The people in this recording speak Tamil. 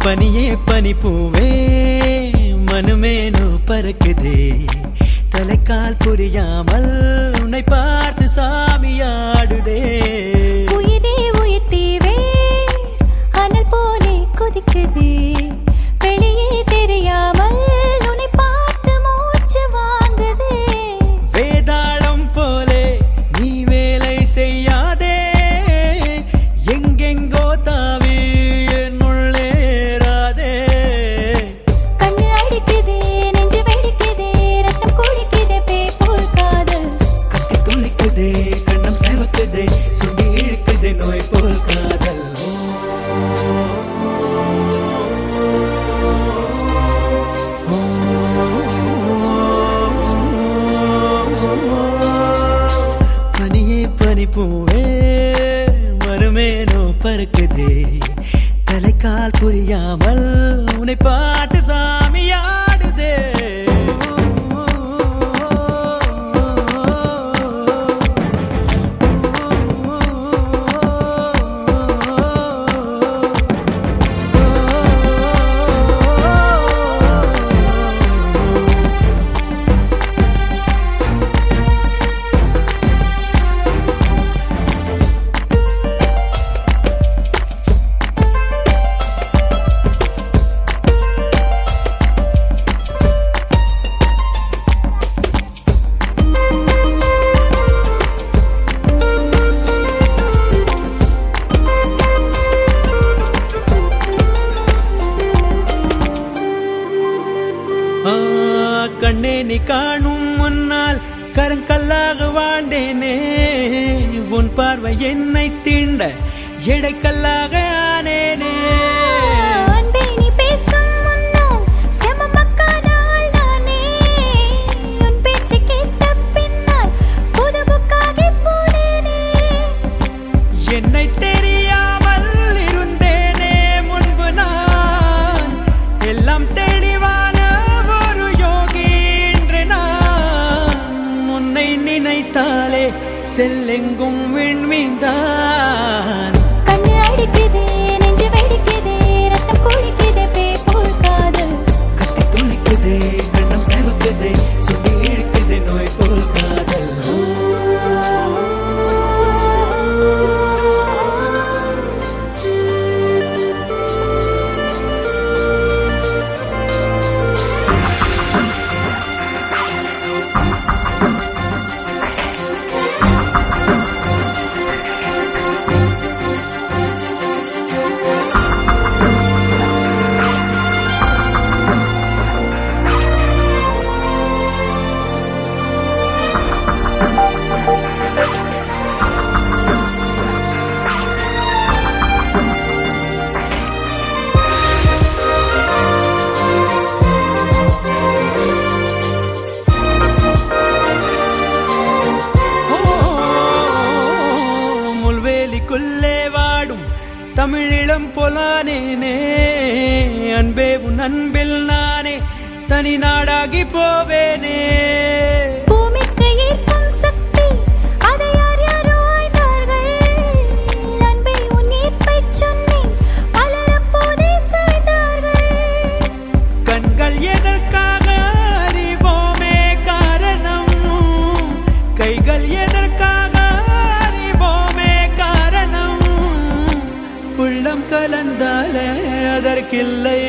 பனியே பனி பூவே மனுமேனு பறக்குதே தலைக்கால் புரியாமல் உன்னை பார்த்து சாமியாடுதே உயிரே உயிர் தீவே அனல் போலே கொதிக்குதே வெளியே தெரியாமல் உன்னை பார்த்து மூச்சு வாங்குதே வேதாளம் போலே நீ வேலை செய்யாதே எங்கெங்கோ தாவி என்னுள்ளேராதே கண்ணு அடிக்குதே நெஞ்சு வெடிக்குதே ரத்தம் குடிக்குதே பேய் போல் காதல் கத்தி துளிக்குதே கண்ணம் சேவக்குதே சுண்டி இழுக்குதே நோய் போல் காதல் பனியே பனி பூவே மறுமேனோ பறக்குதே தலைக்கால் புரியாமல் உன்னை பார்த்து சாமியாடுதே ஆ, கண்ணே நீ காணும் முன்னால் கருங்கல்லாக வாழ்ந்தேனே உன் பார்வை என்னை தீண்ட எடைக்கல்லாக ஆனேனே அன்பே நீ பேசும் முன்னால் செமமக்கான ஆள் நானே உன் பேச்சு கேட்ட பின்னால் புது புக்காகி போனேனே என்னை தெரியாமல் இருந்தேனே முன்பு நான் எல்லாம் தெளிவான ஒரு யோகி இன்று நான் உன்னை நினைத்தாலே செல்லெங்கும் விண்மீந்தான் கண்ணு அடிக்குதே நெஞ்சு வெடிக்குதே ரத்தம் குடிக்குதே பேய் போல் காதல் கத்தி துளிக்குதே கண்ணம் சேவக்குதே சுண்டி இழுக்குதே நோய் போல் காதல் ஓ, முள்வேலிக்குள்ளே வாடும் தமிழிளம் பொலானேனே அன்பே உன் அன்பில் நானே தனி நாடாகி போவேனே பூமிக்கு ஈர்க்கும் சக்தி அதை யார் யாரோ ஆய்ந்தார்கள் அன்பே உன் ஈர்ப்பைச் சொன்னேன் பலர் அப்போதே சாய்ந்தார்கள் கண்கள் எதற்காக அறிவோமே காரணம் கைகள் எதற்காக அறிவோமே காரணம் உள்ளம் கலந்தாலே அதற்கில்லை